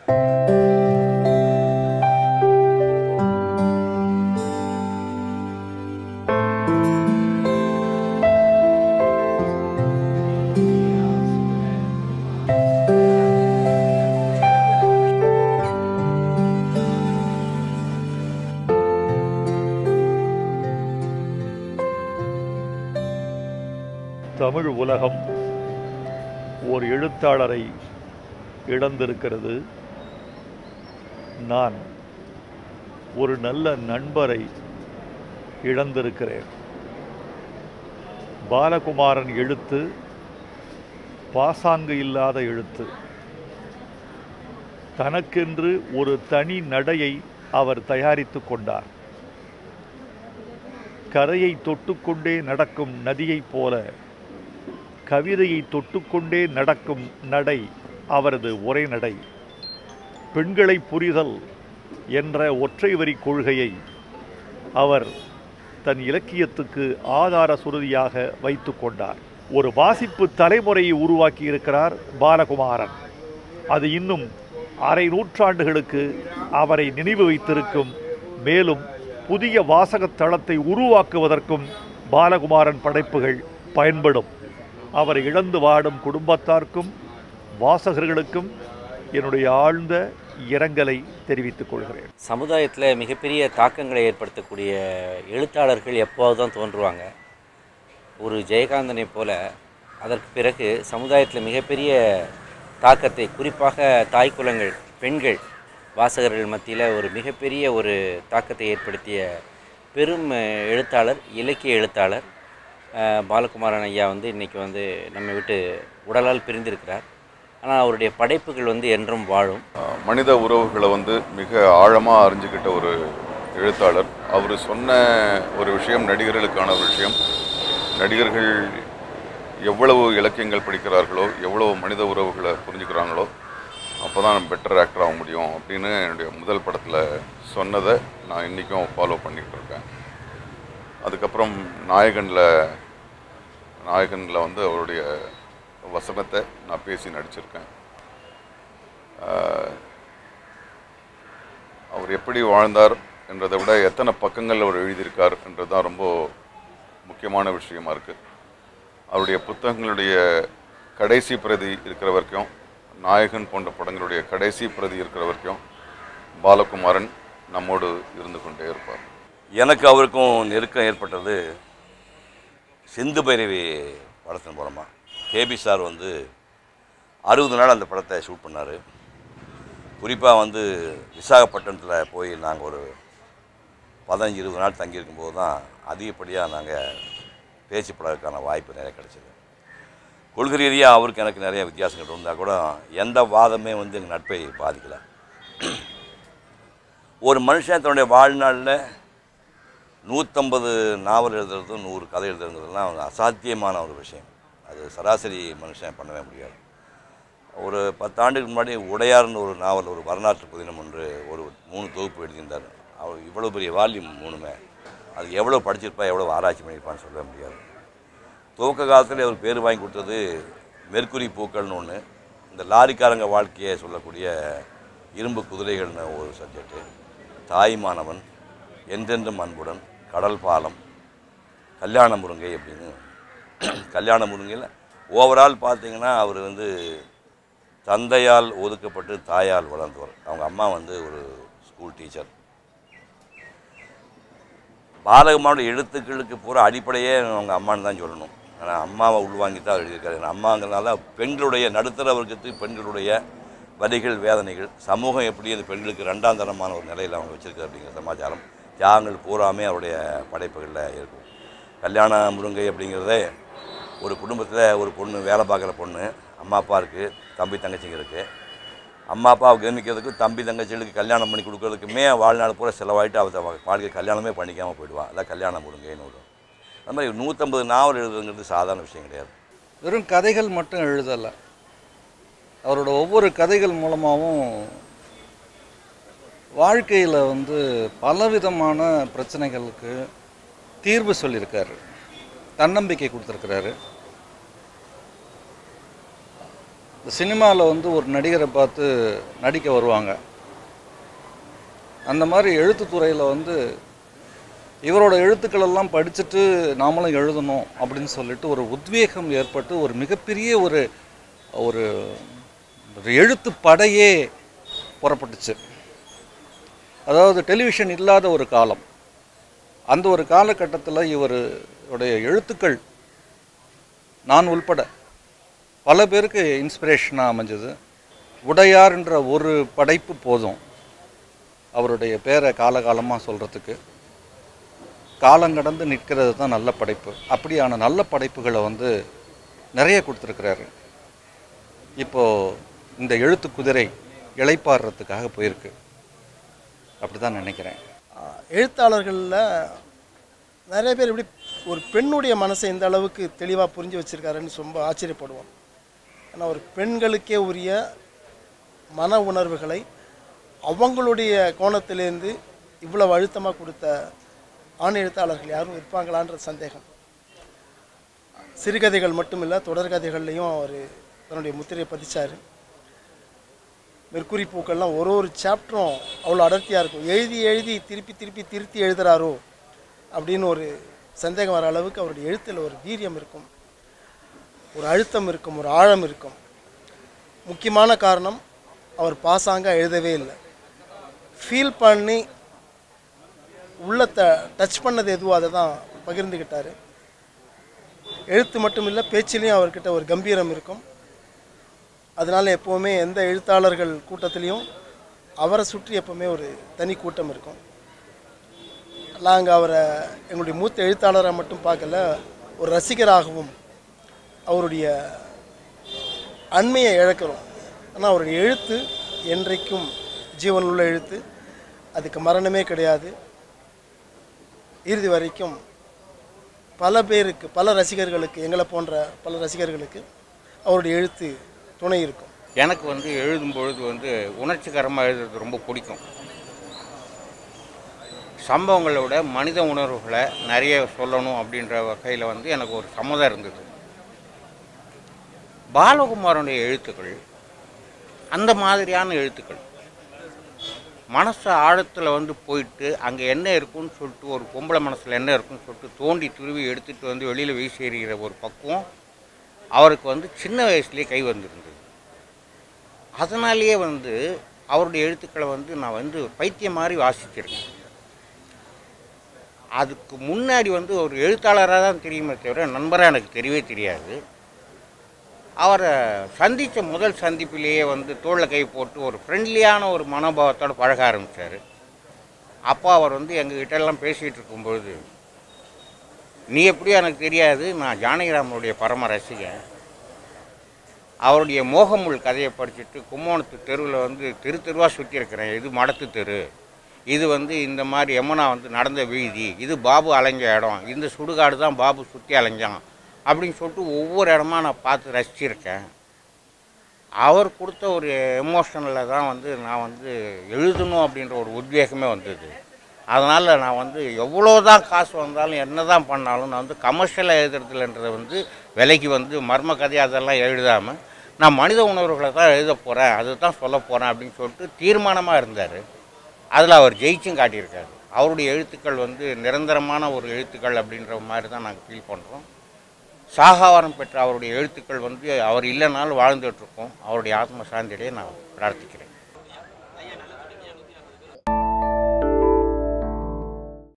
தமிழ் உலகம் ஓர் எழுத்தாளரை இழந்திருக்கிறது நான் ஒரு நல்ல நண்பரை இழந்திருக்கிறேன் பாலகுமாரன் எழுத்து பாசாங்கு இல்லாத எழுத்து தனக்கென்று ஒரு தனி நடையை அவர் தயாரித்து கொண்டார் கரையை தொட்டுக்கொண்டே நடக்கும் நதியைப் போல கவிதையை தொட்டுக்கொண்டே நடக்கும் நடை அவரது உரைநடை பெண்களை புரிதல் என்ற ஒற்றை வரி கொள்கையை அவர் தன் இலக்கியத்துக்கு ஆதார சுருதியாக வைத்து கொண்டார் ஒரு வாசிப்பு தலைமுறையை உருவாக்கி இருக்கிறார் பாலகுமாரன் அது இன்னும் அரை நூற்றாண்டுகளுக்கு அவரை நினைவு வைத்திருக்கும் மேலும் புதிய வாசகத் தளத்தை உருவாக்குவதற்கும் பாலகுமாரன் படைப்புகள் பயன்படும் அவரை இழந்து வாடும் குடும்பத்தார்க்கும் வாசகர்களுக்கும் என்னுடைய ஆழ்ந்த இரங்கலை தெரிவித்துக் கொள்கிறேன் சமுதாயத்தில் மிகப்பெரிய தாக்கங்களை ஏற்படுத்தக்கூடிய எழுத்தாளர்கள் எப்போது தான் தோன்றுவாங்க ஒரு ஜெயகாந்தனை போல அதற்கு பிறகு சமுதாயத்தில் மிகப்பெரிய தாக்கத்தை குறிப்பாக தாய் குலங்கள் பெண்கள் வாசகர்கள் மத்தியில் ஒரு மிகப்பெரிய ஒரு தாக்கத்தை ஏற்படுத்திய பெரும் அஹ், எழுத்தாளர் இலக்கிய எழுத்தாளர் அஹ், பாலகுமாரன் ஐயா வந்து இன்றைக்கி வந்து நம்மை விட்டு உடலால் பிரிந்திருக்கிறார் ஆனால் அவருடைய படைப்புகள் வந்து என்றும் வாழும் அஹ் மனித உறவுகளை வந்து மிக ஆழமாக அறிஞ்சுக்கிட்ட ஒரு எழுத்தாளர் அவர் சொன்ன ஒரு விஷயம் நடிகர்களுக்கான ஒரு விஷயம் நடிகர்கள் எவ்வளவு இலக்கியங்கள் படிக்கிறார்களோ எவ்வளவு மனித உறவுகளை புரிஞ்சுக்கிறாங்களோ அப்போ தான் பெட்டர் ஆக்டர் ஆக முடியும் அப்படின்னு என்னுடைய முதல் படத்தில் சொன்னதை நான் இன்றைக்கும் ஃபாலோ பண்ணிகிட்டு இருக்கேன் அதுக்கப்புறம் நாயகனில் நாயகனில் வந்து அவருடைய வசனத்தை நான் பேசி நடிச்சிருக்கேன் ஆஹ் அவர் எப்படி வாழ்ந்தார் என்றதை விட எத்தனை பக்கங்கள் அவர் எழுதியிருக்கார் என்றது தான் ரொம்ப முக்கியமான விஷயமா இருக்குது அவருடைய புத்தகங்களுடைய கடைசி பிரதி இருக்கிற வரைக்கும் நாயகன் போன்ற படங்களுடைய கடைசி பிரதி இருக்கிற வரைக்கும் பாலகுமாரன் நம்மோடு இருந்து கொண்டே இருப்பார் எனக்கு அவருக்கும் நெருக்கம் ஏற்பட்டது சிந்து பைரவி படத்தின் மூலமாக கேபி சார் வந்து அறுபது நாள் அந்த படத்தை ஷூட் பண்ணார் குறிப்பாக வந்து விசாகப்பட்டினத்தில் போய் நாங்கள் ஒரு பதினஞ்சு இருபது நாள் தங்கியிருக்கும்போது தான் அதிகப்படியாக நாங்கள் பேச்சு பழகிறதுக்கான வாய்ப்பு நிறைய கிடைச்சிது கொள்கை ரீதியாக அவருக்கு எனக்கு நிறைய வித்தியாசங்கள் இருந்தால் கூட எந்த வாதமே வந்து எங்கள் நட்பை பாதிக்கலை ஒரு மனுஷன் தன்னுடைய வாழ்நாளில் நூற்றம்பது நாவல் எழுதுறதும் நூறு கதை எழுதுறதுலாம் ஒரு அசாத்தியமான ஒரு விஷயம் அது சராசரி மனுஷன் பண்ணவே முடியாது ஒரு பத்தாண்டுக்கு முன்னாடி உடையார்னு ஒரு நாவல் ஒரு வரலாற்று புதினம் ஒன்று ஒரு மூணு தொகுப்பு எழுதியிருந்தார் அவர் இவ்வளோ பெரிய வால்யூம் மூணுமே அது எவ்வளோ படிச்சிருப்பா எவ்வளோ ஆராய்ச்சி பண்ணியிருப்பான்னு சொல்லவே முடியாது துவக்க காலத்தில் அவர் பேர் வாங்கி கொடுத்தது மெர்க்குரி பூக்கள்னு ஒன்று இந்த லாரிக்காரங்க வாழ்க்கையை சொல்லக்கூடிய இரும்பு குதிரைகள்னு ஒரு சப்ஜெக்ட்டு தாய்மானவன் என்றென்றும் அன்புடன் கடல் பாலம் கல்யாண முருங்கை அப்படின்னு கல்யாண முருங்கையில் ஓவரால் பார்த்தீங்கன்னா அவர் வந்து தந்தையால் ஒதுக்கப்பட்டு தாயால் வளர்ந்தவர் அவங்க அம்மா வந்து ஒரு ஸ்கூல் டீச்சர் பாலகமானோட எழுத்துக்களுக்கு பூரா அடிப்படையே அவங்க அம்மான்னு தான் சொல்லணும் ஆனால் அம்மாவை உள்வாங்கி தான் எழுதியிருக்காரு ஏன்னா அம்மாங்கிறனால பெண்களுடைய நடுத்தர வர்க்கத்துக்கு பெண்களுடைய வலிகள் வேதனைகள் சமூகம் எப்படி அந்த பெண்களுக்கு ரெண்டாம் தரமான ஒரு நிலையில் அவங்க வச்சிருக்காரு அப்படிங்கிற சமாச்சாரம் தியாகங்கள் பூராமே அவருடைய படைப்புகளில் இருக்கும் கல்யாண முருங்கை அப்படிங்கிறதே ஒரு குடும்பத்தில் ஒரு பொண்ணு வேலை பார்க்குற பொண்ணு அம்மா அப்பா இருக்குது தம்பி தங்கச்சிங்க இருக்குது அம்மா அப்பாவை கவனிக்கிறதுக்கு தம்பி தங்கச்சிகளுக்கு கல்யாணம் பண்ணி கொடுக்கறதுக்குமே வாழ்நாள் பூரா செலவாயிட்டு அவ வாழ்க்கை கல்யாணமே பண்ணிக்காமல் போயிடுவான் அதான் கல்யாணம் முருங்கைன்னு ஒரு அது மாதிரி நூற்றம்பது நாவல் எழுதுங்கிறது சாதாரண விஷயம் கிடையாது வெறும் கதைகள் மட்டும் எழுதலை அவரோட ஒவ்வொரு கதைகள் மூலமாகவும் வாழ்க்கையில் வந்து பலவிதமான பிரச்சனைகளுக்கு தீர்வு சொல்லியிருக்காரு தன்னம்பிக்கை கொடுத்துருக்கிறாரு இந்த சினிமாவில் வந்து ஒரு நடிகரை பார்த்து நடிக்க வருவாங்க அந்த மாதிரி எழுத்துத்துறையில் வந்து இவரோட எழுத்துக்கள் எல்லாம் படிச்சுட்டு நாமளும் எழுதணும் அப்படின்னு சொல்லிட்டு ஒரு உத்வேகம் ஏற்பட்டு ஒரு மிகப்பெரிய ஒரு ஒரு ஒரு எழுத்து படையே புறப்பட்டுச்சு அதாவது டெலிவிஷன் இல்லாத ஒரு காலம் அந்த ஒரு காலகட்டத்தில் இவருடைய எழுத்துக்கள் நான் உள்பட பல பேருக்கு இன்ஸ்பிரேஷனாக அமைஞ்சது உடையார்ன்ற ஒரு படைப்பு போதும் அவருடைய பேரை காலகாலமாக சொல்கிறதுக்கு காலங்கடந்து நிற்கிறது தான் நல்ல படைப்பு அப்படியான நல்ல படைப்புகளை வந்து நிறைய கொடுத்துருக்கிறாரு இப்போது இந்த எழுத்து குதிரை இளைப்பாடுறதுக்காக போயிருக்கு அப்படி தான் நினைக்கிறேன் எழுத்தாளர்களில் நிறைய பேர் இப்படி ஒரு பெண்ணுடைய மனசை இந்த அளவுக்கு தெளிவாக புரிஞ்சு வச்சுருக்காருன்னு ரொம்ப ஆச்சரியப்படுவோம் ஏன்னா ஒரு பெண்களுக்கே உரிய மன உணர்வுகளை அவங்களுடைய கோணத்திலேருந்து இவ்வளவு அழுத்தமாக கொடுத்த ஆண் எழுத்தாளர்கள் யாரும் இருப்பாங்களான்ற சந்தேகம் சிறுகதைகள் மட்டும் இல்லை தொடர்கதைகள்லையும் அவர் தன்னுடைய முத்திரையை பதிச்சார் மெர்க்குரி பூக்கள்லாம் ஒரு ஒரு சாப்டரும் அவ்வளோ அடர்த்தியாக இருக்கும் எழுதி எழுதி திருப்பி திருப்பி திருத்தி எழுதுறாரோ அப்படின்னு ஒரு சந்தேகம் வர அளவுக்கு அவருடைய எழுத்தில் ஒரு வீரியம் இருக்கும் ஒரு அழுத்தம் இருக்கும் ஒரு ஆழம் இருக்கும் முக்கியமான காரணம் அவர் பாசாங்காக எழுதவே இல்லை ஃபீல் பண்ணி உள்ளத்தை டச் பண்ணது எதுவோ அதை தான் பகிர்ந்துக்கிட்டாரு எழுத்து மட்டும் இல்லை பேச்சிலையும் அவர்கிட்ட ஒரு கம்பீரம் இருக்கும் அதனால் எப்போவுமே எந்த எழுத்தாளர்கள் கூட்டத்துலேயும் அவரை சுற்றி எப்போவுமே ஒரு தனி கூட்டம் இருக்கும் நாங்கள் அவரை எங்களுடைய மூத்த எழுத்தாளராக மட்டும் பார்க்கல ஒரு ரசிகராகவும் அவருடைய அண்மையை இழக்கிறோம் ஆனால் அவருடைய எழுத்து என்றைக்கும் ஜீவனுள்ள எழுத்து அதுக்கு மரணமே கிடையாது இறுதி வரைக்கும் பல பேருக்கு பல ரசிகர்களுக்கு எங்களை போன்ற பல ரசிகர்களுக்கு அவருடைய எழுத்து துணை இருக்கும் எனக்கு வந்து எழுதும் பொழுது வந்து உணர்ச்சிகரமாக எழுதுறது ரொம்ப பிடிக்கும் சம்பவங்களை விட மனித உணர்வுகளை நிறைய சொல்லணும் அப்படின்ற வகையில் வந்து எனக்கு ஒரு சம்மதம் இருந்தது பாலகுமாரனுடைய எழுத்துக்கள் அந்த மாதிரியான எழுத்துக்கள் மனசு ஆழத்தில் வந்து போயிட்டு அங்கே என்ன இருக்குன்னு சொல்லிட்டு ஒரு பொம்பளை மனசில் என்ன இருக்குன்னு சொல்லிட்டு தோண்டி துருவி எடுத்துகிட்டு வந்து வெளியில் வீசி எறிகிற ஒரு பக்குவம் அவருக்கு வந்து சின்ன வயசுலேயே கை வந்திருந்தது அதனாலேயே வந்து அவருடைய எழுத்துக்களை வந்து நான் வந்து பைத்தியம் மாதிரி வாசிச்சிருக்கேன் அதுக்கு முன்னாடி வந்து ஒரு எழுத்தாளராக தான் தெரியுமே தவிர நண்பராக எனக்கு தெரியவே தெரியாது அவரை சந்தித்த முதல் சந்திப்பிலேயே வந்து தோளில் கை போட்டு ஒரு ஃப்ரெண்ட்லியான ஒரு மனோபாவத்தோடு பழக ஆரம்பித்தார் அப்போ அவர் வந்து எங்ககிட்ட எல்லாம் பேசிகிட்டு இருக்கும்பொழுது நீ எப்படியோ எனக்கு தெரியாது நான் ஜானகிராமனுடைய பரம ரசிகன் அவருடைய மோகமுள் கதையை படிச்சுட்டு கும்போணத்து தெருவில் வந்து தெரு தெருவாக சுற்றியிருக்கிறேன் இது மடத்து தெரு இது வந்து இந்த மாதிரி யமுனா வந்து நடந்த வீதி இது பாபு அலைஞ்ச இடம் இந்த சுடுகாடு தான் பாபு சுற்றி அலைஞ்சான் அப்படின்னு சொல்லிட்டு ஒவ்வொரு இடமா நான் பார்த்து ரசிச்சிருக்கேன் அவர் கொடுத்த ஒரு எமோஷனில் தான் வந்து நான் வந்து எழுதணும் அப்படின்ற ஒரு உத்வேகமே வந்தது அதனால் நான் வந்து எவ்வளோ தான் காசு வந்தாலும் என்ன தான் பண்ணாலும் நான் வந்து கமர்ஷியலாக எழுதுறதுலன்றதை வந்து விலைக்கு வந்து மர்ம கதை அதெல்லாம் எழுதாமல் நான் மனித உணர்வுகளை தான் எழுத போகிறேன் அது தான் சொல்ல போகிறேன் அப்படின்னு சொல்லிட்டு தீர்மானமாக இருந்தார் அதில் அவர் ஜெயிச்சும் காட்டியிருக்காரு அவருடைய எழுத்துக்கள் வந்து நிரந்தரமான ஒரு எழுத்துக்கள் அப்படின்ற மாதிரி தான் நாங்கள் ஃபீல் பண்ணுறோம் சாகாவரம் பெற்ற அவருடைய எழுத்துக்கள் வந்து அவர் இல்லைனாலும் வாழ்ந்துட்டுருக்கோம் அவருடைய ஆத்ம சாந்தியிலே நான் பிரார்த்திக்கிறேன்